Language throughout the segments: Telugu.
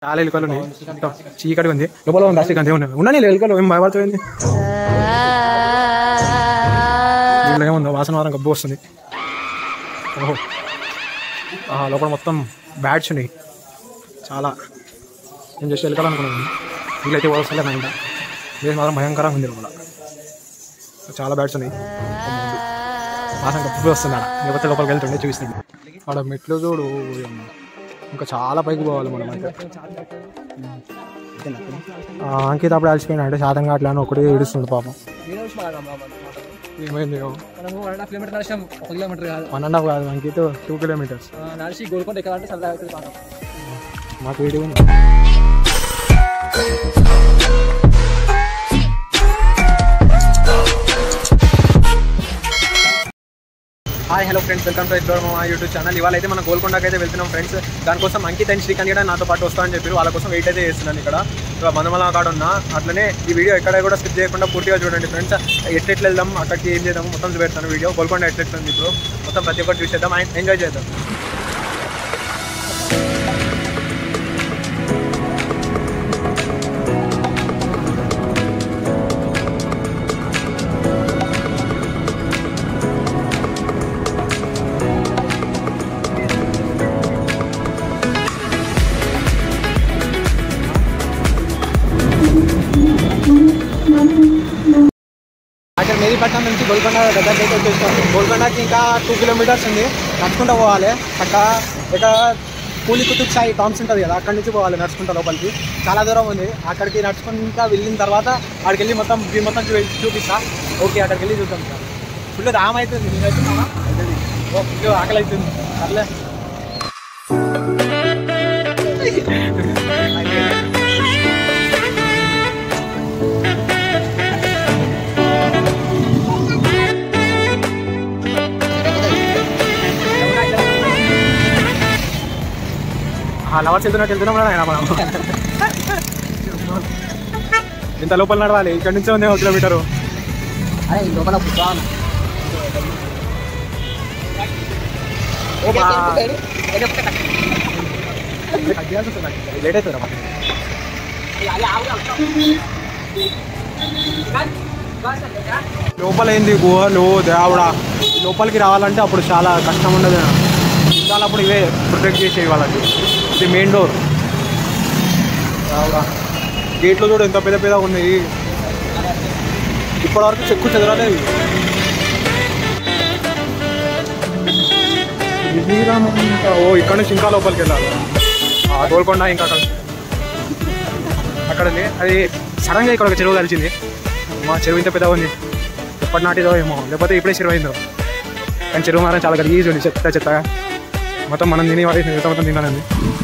చాలా ఎలుకలు ఉన్నాయి మొత్తం చీకటి ఉంది లోపల ఉంది అసలు అంతే ఉన్నాయి ఉన్నాయి ఎలుకలు ఏం భయపడుతుంది దీంట్లో ఏముందో వాసన వారం గబ్బు వస్తుంది ఓహో ఆహా, లోపల మొత్తం బ్యాట్స్ ఉన్నాయి చాలా నేను జస్ట్ ఎలుకలు అనుకున్నాను వీళ్ళైతే వస్తలే మా ఇంట ఇది మాత్రం భయంకరంగా ఉంది లోపల చాలా బ్యాట్స్ ఉన్నాయి వాసన గబ్బు వస్తుంది ఆడ లేకపోతే లోపలికి వెళ్తుండే చూపిస్తుంది ఆడ మెట్లు చూడు ఓయమ్మ. ఇంకా చాలా పైకి పోవాలి మనం అయితే ఆ, అంకిత్ అప్పుడు అలసిపోయినా అంటే శాతంగా అట్లా అని ఒకటి ఏడుస్తుంది పాపం ఏమైంది మనము వన్ అండ్ హాఫ్ కిలోమీటర్ నడిచాం ఒక కిలోమీటర్ కాదు వన్ అండ్ హాఫ్ కాదు అంకిత్ టూ కిలోమీటర్స్ ఆ, నడిచి గోల్కొండ ఎక్కాలంటే సరదా అవుతుంది పాపం మాకు వీడియో ఉంది hi hello friends welcome to explore మా యూట్యూబ్ ఛానల్ ఇవాళ అయితే మనం గోల్కొండకి అయితే వెళ్తున్నాం ఫ్రెండ్స్ దానికోసం అంకిత్ అండ్ శ్రీకాంత్ కూడా నాతో పాటు వస్తామని చెప్పారు వాళ్ళ కోసం వెయిట్ అయితే చేస్తున్నాను ఇక్కడ ఇక మందమల కాడ ఉన్నా అట్లనే ఈ వీడియో ఎక్కడ కూడా స్కిప్ చేయకుండా పూర్తిగా చూడండి ఫ్రెండ్స్ ఎట్లెట్లు వెళ్దాం అక్కడికి ఏం చేద్దాం మొత్తం చూపెడతాను వీడియో గోల్కొండ ఎట్లెట్లుంది ఇప్పుడు మొత్తం ప్రతి ఒక్కటి చూసేద్దాం ఎంజాయ్ చేద్దాం అక్కడ మేరీపట్నం నుంచి గోల్కొండ దగ్గరికి అయితే వచ్చేస్తాం గోల్కొండకి ఇంకా టూ కిలోమీటర్స్ ఉంది నడుచుకుంటూ పోవాలి అక్కడ ఇక కూలి కుతుబ్ సాయి టామ్స్ ఉంటుంది కదా అక్కడి నుంచి పోవాలి నడుచుకుంటా లోపలికి చాలా దూరం ఉంది అక్కడికి నడుచుకుంటా వెళ్ళిన తర్వాత అక్కడికి వెళ్ళి మొత్తం వ్యూ మొత్తం చూ చూపిస్తా ఓకే అక్కడికి వెళ్ళి చూద్దాం సార్ ఫుల్ దామ్ అవుతుంది నేను అవుతున్నావా ఓ ఫుల్ ఆకలి అవుతుంది సర్లే లవర్స్ వెళ్తున్నట్టు వెళ్తున్నాం కదా ఆయన మనం ఇంత లోపల నడవాలి ఇక్కడ నుంచే ఉంది ఒక కిలోమీటరు అదే లోపల కూర్చోవాలి ఓ బా. లేట్ అవుతుంది రా లోపల ఏంది గుహలు దేవుడా లోపలికి రావాలంటే అప్పుడు చాలా కష్టం ఉండదు చాలా అప్పుడు ఇవే ప్రొటెక్ట్ చేసేవి వాళ్ళకి ఇది మెయిన్ డోర్ దేవుడా గేట్లు చూడు ఎంత పెద్ద పెద్ద ఉన్నాయి ఇప్పటివరకు చెక్కు చెదరలేదు శ్రీరామంతా ఓ ఇక్కడ నుంచి ఇంకా లోపలికి వెళ్ళాలి ఆ గోల్కొండ ఇంకా అక్కడ అక్కడ ఉంది అది సడన్గా ఇక్కడ ఒక చెరువు కలిసింది మా చెరువు ఇంత పెద్దగా ఉంది ఎప్పటి నాటిదో ఏమో లేకపోతే ఇప్పుడే చెరువు అయిందో కానీ చెరువు మాత్రం చాలా గలీజ్ ఉంది చెత్త చెత్తగా మొత్తం మనం తిని వాడి మిగతా మొత్తం తినాలండి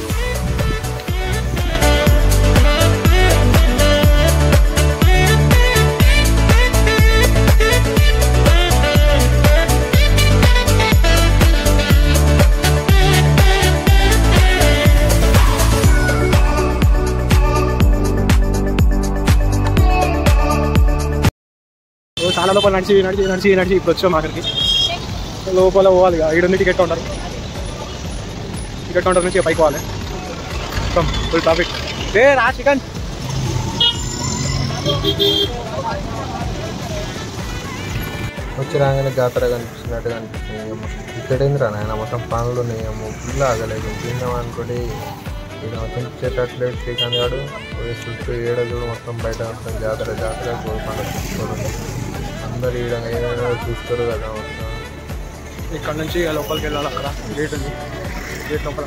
ఓ చాలా లోపల నడిచి నడిచి నడిచి నడిచి ఇప్పుడు వచ్చాం అక్కడికి లోపల పోవాలి ఇక ఈడ ఉంది టికెట్ కౌంటర్ టికెట్ కౌంటర్ నుంచి ఇక పైకి పోవాలి ఫుల్ ట్రాఫిక్ రే రా చికన్ వచ్చి రాగానే జాతర కనిపిస్తున్నట్టు కనిపిస్తుంది ఏమో ఇక్కడ ఏందిరా నాయన మొత్తం పనులు ఉన్నాయేమో ఫుల్ ఆగలేదు తిందాం అనుకోండి ఇక్కడ మొత్తం చెట్టట్లేదు శ్రీకాంత్ గారు పోయి చుట్టూ ఏడ చూడు మొత్తం బయట మొత్తం జాతర జాతర గోల్కొండ చూసుకోవడం అందరు ఈడ ఏదైనా చూస్తారు కదా మొత్తం ఇక్కడ నుంచి ఇక లోపలికి వెళ్ళాలి అక్కడ గేట్ ఉంది గేట్ లోపల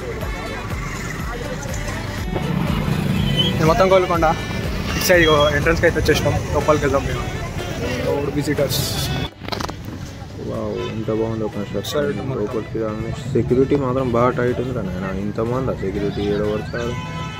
నేను మొత్తం కోలుకొండ ఇటు సైడ్ ఎంట్రన్స్కి అయితే వచ్చేసినాం లోపలికి వెళ్దాం మేము రోడ్ విజిటర్స్ వావ్ ఇంత బాగుంది ఒక Side షర్ట్ మనకి. లోపలికి రాగానే సెక్యూరిటీ మాత్రం బాగా టైట్ ఉంది నాయన ఇంతమంది సెక్యూరిటీ ఏడ పడతారు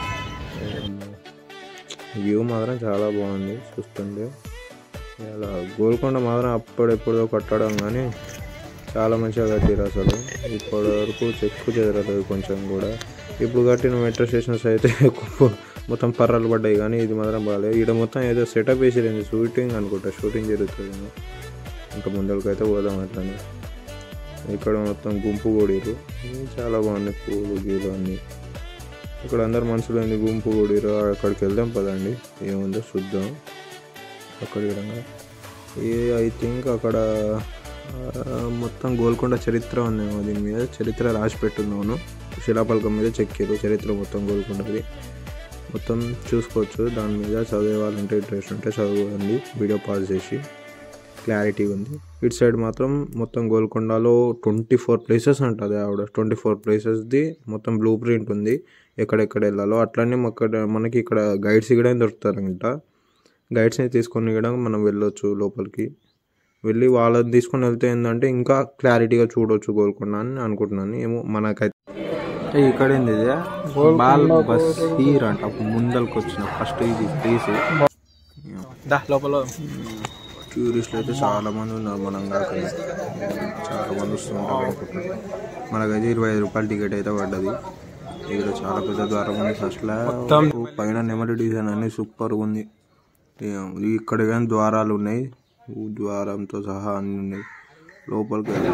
వ్యూ మాత్రం చాలా బాగుంది చూస్తుంటే ఇలా గోల్కొండ మాత్రం అప్పుడెప్పుడో కట్టడం కానీ చాలా మంచిగా కట్టారు అసలు ఇప్పటి వరకు చెక్కు చెదరలేదు కొంచెం కూడా ఇప్పుడు కట్టిన మెట్రో స్టేషన్స్ అయితే కుప్ప- మొత్తం పర్రలు పడ్డాయి కానీ ఇది మాత్రం బాగాలేదు ఇక్కడ మొత్తం ఏదో సెటప్ వేసిరండి షూటింగ్ అనుకుంటా షూటింగ్ జరుగుతుంది ఇంకా ముందరికైతే పోదాం అట్లని ఇక్కడ మొత్తం గుంపు కూడిరు చాలా బాగున్నాయి పూలు గీలు అన్నీ ఇక్కడ అందరు మనుషులు ఏంది గుంపు కూడిరు అక్కడికి వెళ్దాం పదండి ఏముందో చూద్దాం అక్కడ విధంగా ఏ ఐ థింక్ అక్కడ ఆ, మొత్తం గోల్కొండ చరిత్ర ఉందేమో దీని మీద చరిత్ర రాసి పెట్టున్నాను శిలాపలకం మీద చెక్కారు చరిత్ర మొత్తం గోల్కొండది మొత్తం చూసుకోవచ్చు దాని మీద చదివే వాళ్ళంటే ఇంట్రెస్ట్ ఉంటే చదవండి వీడియో పాజ్ చేసి క్లారిటీ ఉంది ఇటు సైడ్ మాత్రం మొత్తం గోల్కొండలో ట్వంటీ ఫోర్ ప్లేసెస్ ఉంటుంది ఆవిడ ట్వంటీ ఫోర్ ప్లేసెస్ది మొత్తం బ్లూ ప్రింట్ ఉంది ఎక్కడెక్కడ వెళ్ళాలో అట్లనే అక్కడ మనకి ఇక్కడ గైడ్స్ కూడా దొరుకుతారంట గైడ్స్ని తీసుకొని కూడా మనం వెళ్ళొచ్చు లోపలికి వెళ్ళి వాళ్ళని తీసుకొని వెళ్తే ఏంటంటే ఇంకా క్లారిటీగా చూడొచ్చు గోల్కొండ అని అనుకుంటున్నాను ఏమో మనకైతే ఇక్కడ ఏంది ఇది బాల్ బస్ హీర్ అంట ముందరికి వచ్చిన ఫస్ట్ ఇది ప్లేస్ దా లోపల టూరిస్టులు అయితే చాలా మంది ఉన్నారు మనం కాక చాలా మంది వస్తుంటారు అనుకుంటున్నాను మనకైతే ఇరవై ఐదు రూపాయల టికెట్ అయితే పడ్డది ఇక్కడ చాలా పెద్ద ద్వారం ఉంది ఫస్ట్ పైన నెమలి డిజైన్ అనేది సూపర్ ఉంది ఏం, ఇక్కడ కానీ ద్వారాలు ఉన్నాయి ఊ ద్వారంతో సహా అన్ని ఉన్నాయి లోపలికి వెళ్ళి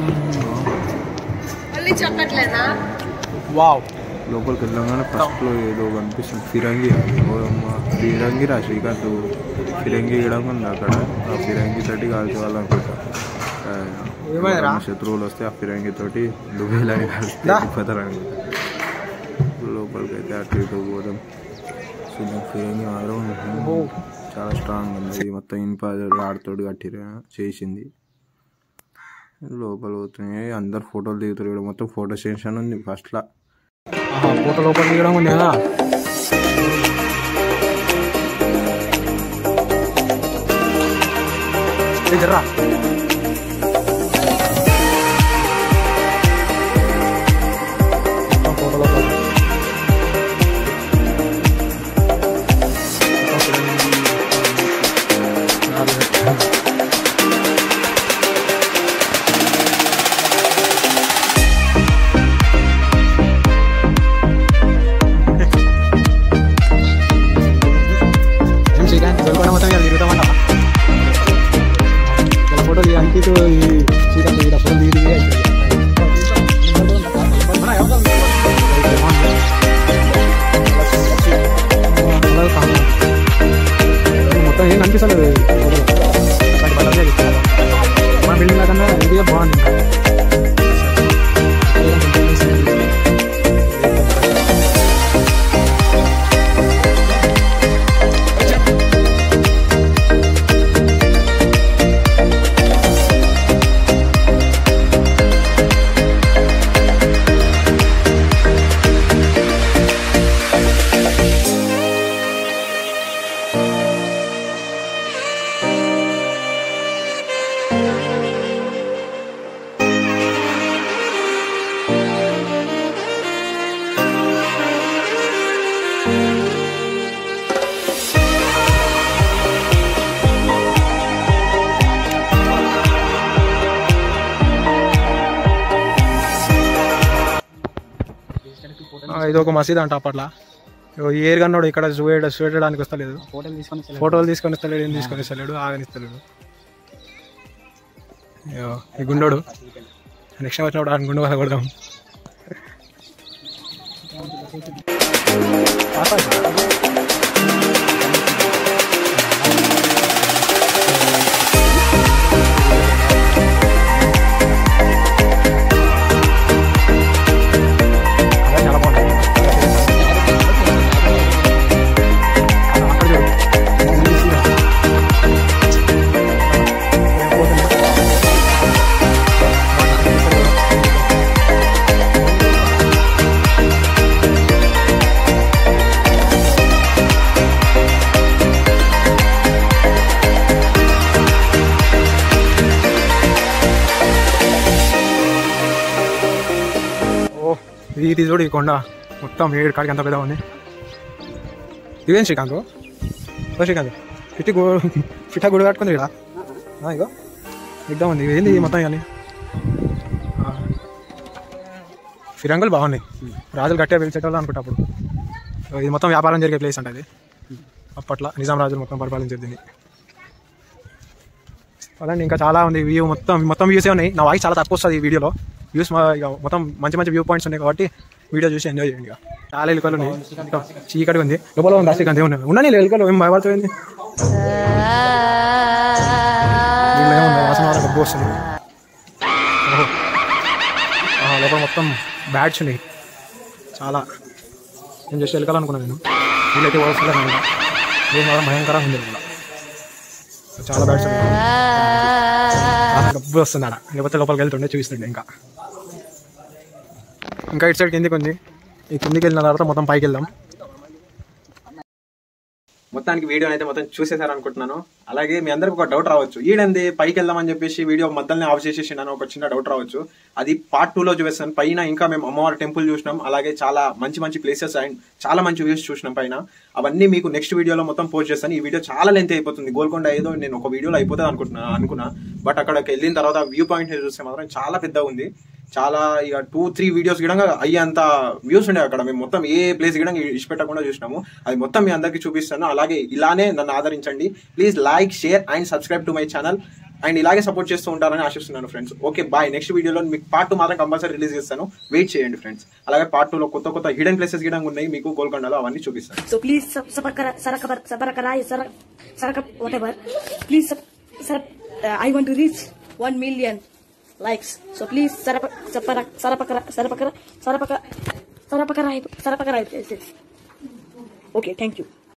మళ్ళీ చెప్పట్లేదా వావ్ లోపలికి వెళ్ళగానే ఫస్ట్ లో ఏదో కనిపిస్తుంది ఫిరంగి ఓ అమ్మ, ఫిరంగి రా శ్రీకాంత్ ఫిరంగి ఇవ్వడం ఉంది అక్కడ ఆ ఫిరంగి తోటి కాల్చుకోవాలనుకుంటా ఆ, ఎవరైనా శత్రువులు వస్తే ఆ ఫిరంగి తోటి దుబ్బేలని కలిసి వెళ్ళిపోతారు లోపలికి అయితే అటు ఇటు పోదాం చూద్దాం ఫిరంగి మాత్రం చాలా స్ట్రాంగ్ ఉంది ఇది మొత్తం ఇనుప రాడుతోటి కట్టిరు చేసింది లోపల పోతున్నాయి అందరు ఫోటోలు దిగుతారు ఇక్కడ మొత్తం ఫోటో సెషన్ ఉంది ఫస్ట్లో ఆహా, పూట లోపల తీయడం ఉంది కదా ఏ జర్రా మొత్తం పూట లోపల. ఏం శ్రీకాంత్ గోల్కొండ మొత్తం ఇలా తిరుగుతామంట ఇలా ఫోటో దిగి అంకిత్ ఈ శ్రీకాంత్ ఇలా ఫోటో దిగి దిగి అవుతుంది. మన ఎవరు? అలా కాదు. మొత్తం ఏం కనిపిస్తలేదు ఈ ఫోటోలో. అట్లాంటి బట్టలే తీసుకోవాలి. మన బిల్డింగ్ కన్నా ఇదే బాగుంది ఇంకా. ఆ, ఇది ఒక మసీద్ అంట అప్పట్లో ఇగో ఈ ఏర్ గన్నోడు ఇక్కడ చూడ చూడడానికి వస్తలేదు ఫోటోలు తీసుకొని ఫోటోలు తీసుకొని వస్తలేడు ఏం తీసుకొని వస్తలేడు ఆగనిస్తలేడు ఇగో ఈ గుండోడు నెక్స్ట్ వచ్చినప్పుడు ఆ గుండు వల్ల కొడదాం అదే చాలా బాగుంది అక్కడ చూడు. ఓ ఇది ఇది చూడు ఈ కొండ మొత్తం ఏడు కాడికి అంత పెద్ద ఉంది ఇదేం శ్రీకాంత్ ఓ శ్రీకాంత్ ఫిట్టి గో ఫిట్ట గుడి కట్టుకుంది ఇక్కడ ఆ, ఇగో ఇద్దాం ఉంది ఏంది ఈ మొత్తం ఇవన్నీ ఆ. ఫిరంగులు బాగున్నాయి రాజులు గట్టిగా పిలిచేటోళ్ళు అనుకుంటా అప్పుడు ఇది మొత్తం వ్యాపారం జరిగే ప్లేస్ అంట ఇది అప్పట్లో నిజాం రాజులు మొత్తం పరిపాలించేది దీన్ని అదండి ఇంకా చాలా ఉంది వ్యూ మొత్తం మొత్తం వ్యూసే ఉన్నాయి నా వాయిస్ చాలా తక్కువ వస్తుంది ఈ వీడియోలో వ్యూస్ ఇక మొత్తం మంచి మంచి వ్యూ పాయింట్స్ ఉన్నాయి కాబట్టి వీడియో చూసి ఎంజాయ్ చేయండి ఇక చాలా ఎలుకలు ఉన్నాయి ఇంకా చీకటి ఉంది లోపల ఉంది శ్రీకాంత్ ఏమున్నాయి ఉన్నాయి ఎలుకలు ఏం భయపడుతుంది వీళ్ళు ఏముంది వాసన వరకు గబ్బు వస్తుంది ఓహో. ఆహా, లోపల మొత్తం బ్యాట్స్ ఉన్నాయి చాలా నేను జస్ట్ ఎలుకలు అనుకున్నాను నేను వీళ్ళైతే వస్తలేదు అనమాట దీని మాత్రం భయంకరంగా ఉంది ఇలా చాలా బ్యాట్స్ ఉన్నాయి చాలా గబ్బు వస్తుంది ఆడ లేకపోతే లోపలికి వెళ్తుండే చూస్తుండే ఇంకా ఇంకా ఇటు సైడ్ కిందికి ఉంది ఈ కిందికి వెళ్ళిన తర్వాత మొత్తం పైకి వెళ్దాం మొత్తానికి వీడియో అయితే మొత్తం చూసేసారు అనుకుంటున్నాను అలాగే మీ అందరికి ఒక డౌట్ రావచ్చు ఈడంది పైకి వెళ్దామని చెప్పేసి వీడియో మధ్యలోనే ఆఫ్ చేసేసిండని ఒక చిన్న డౌట్ రావచ్చు అది పార్ట్ టూ లో చూపిస్తాను పైన ఇంకా మేము అమ్మవారి టెంపుల్ చూసినాం అలాగే చాలా మంచి మంచి ప్లేసెస్ అండ్ చాలా మంచి వ్యూస్ చూసినాం పైన అవన్నీ మీకు నెక్స్ట్ వీడియోలో మొత్తం పోస్ట్ చేస్తాను ఈ వీడియో చాలా లెంత్ అయిపోతుంది గోల్కొండ ఏదో నేను ఒక వీడియోలో అయిపోతుంది అనుకుంటున్నా అనుకున్నా బట్ అక్కడికి వెళ్ళిన తర్వాత వ్యూ పాయింట్ చూస్తే మాత్రం చాలా పెద్దగా ఉంది చాలా ఇక టూ త్రీ వీడియోస్ కూడా అయ్యేంత వ్యూస్ ఉండే అక్కడ మేము మొత్తం ఏ ప్లేస్ కూడా ఇష్టపెట్టకుండా చూసినాము అది మొత్తం మీ అందరికీ చూపిస్తాను అలాగే ఇలానే నన్ను ఆదరించండి please like share and subscribe to my channel and ఇలాగే సపోర్ట్ చేస్తూ ఉంటారని ఆశిస్తున్నాను ఫ్రెండ్స్ ఓకే బాయ్ నెక్స్ట్ వీడియోలో మీకు పార్ట్ టూ మాత్రం కంపల్సరీ రిలీజ్ చేస్తాను వెయిట్ చేయండి ఫ్రెండ్స్ అలాగే పార్ట్ టూలో కొత్త కొత్త హిడెన్ ప్లేసెస్ కూడా ఉన్నాయి మీకు గోల్కొండలో అవన్నీ చూపిస్తాను So please sub sabakara sarakar sabarakara sarak sarak whatever. Please sub, sub uh, I want to reach one million likes. So please sarap saparak sarapakara sarapakara sarapaka sarapakara sarapakara. Okay, thank you.